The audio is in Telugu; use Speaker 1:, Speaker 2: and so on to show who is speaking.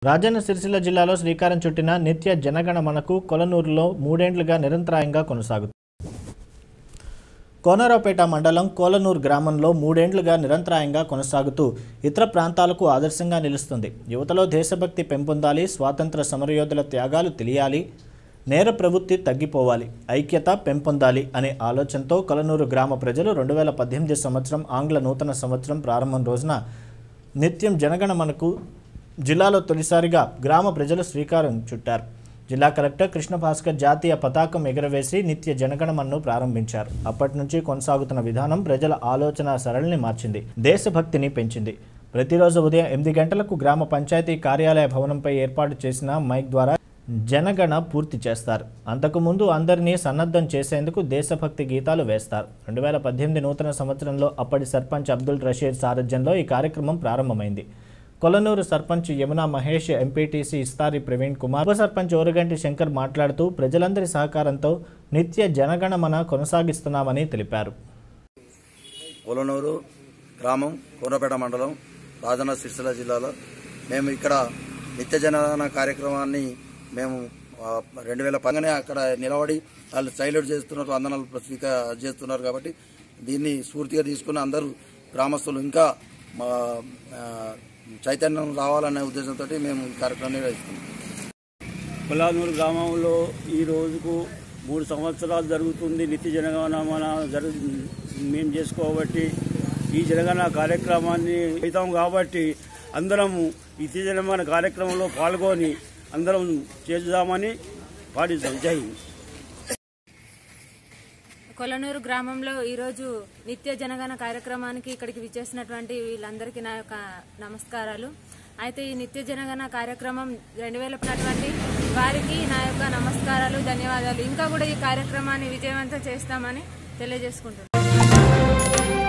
Speaker 1: రాజన్న సిరిసిల్ల జిల్లాలో శ్రీకారం చుట్టిన నిత్య జనగణమనకు కొలనూరులో మూడేండ్లుగా నిరంతరాయంగా కొనసాగుతుంది కోనరావుపేట మండలం కోలనూరు గ్రామంలో మూడేండ్లుగా నిరంతరాయంగా కొనసాగుతూ ఇతర ప్రాంతాలకు ఆదర్శంగా నిలుస్తుంది యువతలో దేశభక్తి పెంపొందాలి స్వాతంత్ర సమరయోధుల త్యాగాలు తెలియాలి నేర ప్రవృత్తి తగ్గిపోవాలి ఐక్యత పెంపొందాలి అనే ఆలోచనతో కొలనూరు గ్రామ ప్రజలు రెండు వేల పద్దెనిమిది సంవత్సరం ఆంగ్ల నూతన సంవత్సరం ప్రారంభం రోజున నిత్యం జనగణమనకు జిల్లాలో తొలిసారిగా గ్రామ ప్రజలు శ్రీకారం చుట్టారు జిల్లా కలెక్టర్ కృష్ణ భాస్కర్ జాతీయ పతాకం ఎగురవేసి నిత్య జనగణమన్ను ప్రారంభించారు అప్పటి నుంచి కొనసాగుతున్న విధానం ప్రజల ఆలోచన సరళిని మార్చింది దేశభక్తిని పెంచింది ప్రతిరోజు ఉదయం ఎనిమిది గంటలకు గ్రామ పంచాయతీ కార్యాలయ భవనంపై ఏర్పాటు చేసిన మైక్ ద్వారా జనగణ పూర్తి చేస్తారు అంతకుముందు అందరినీ సన్నద్ధం చేసేందుకు దేశభక్తి గీతాలు వేస్తారు రెండు వేల పద్దెనిమిది నూతన సంవత్సరంలో అప్పటి సర్పంచ్ అబ్దుల్ రషీద్ సారథ్యంలో ఈ కార్యక్రమం ప్రారంభమైంది కొలనూరు సర్పంచ్ యమునా మహేష్ ఎంపీటీసీ ఇస్తారి ప్రవీణ్ కుమార్ ఉప సర్పంచ్ ఓరగంటి శంకర్ మాట్లాడుతూ ప్రజలందరి సహకారంతో నిత్య జనగణమన కొనసాగిస్తున్నామని తెలిపారు
Speaker 2: కొలనూరు గ్రామం కోనపేట మండలం రాజన్న సిరిసిల్ల జిల్లాలో మేము ఇక్కడ నిత్య జనగణన కార్యక్రమాన్ని మేము రెండు వేల పక్కనే అక్కడ నిలబడి వాళ్ళు సైలెంట్ చేస్తున్నారు వందనాలు స్వీక చేస్తున్నారు కాబట్టి దీన్ని స్ఫూర్తిగా తీసుకుని అందరూ గ్రామస్తులు ఇంకా మా ఆ, చైతన్యం రావాలనే ఉద్దేశంతో మేము ఈ కార్యక్రమం నిర్వహిస్తున్నాం
Speaker 3: కొలానూరు గ్రామంలో ఈ రోజుకు మూడు సంవత్సరాలు జరుగుతుంది నిత్య జనగణమన జరుగు మేము చేసుకోబట్టి ఈ జనగణన కార్యక్రమాన్ని అవుతాం కాబట్టి అందరం ఈ నిత్య జనగణన కార్యక్రమంలో పాల్గొని అందరం చేద్దామని పాటిస్తాం జై హింద్
Speaker 4: కొలనూరు గ్రామంలో ఈరోజు నిత్య జనగణ కార్యక్రమానికి ఇక్కడికి విచ్చేసినటువంటి వీళ్ళందరికీ నా యొక్క నమస్కారాలు అయితే ఈ నిత్య జనగణ కార్యక్రమం రెండు వేల పడినటువంటి వారికి నా యొక్క నమస్కారాలు ధన్యవాదాలు ఇంకా కూడా ఈ కార్యక్రమాన్ని విజయవంతం చేస్తామని తెలియజేసుకుంటున్నాను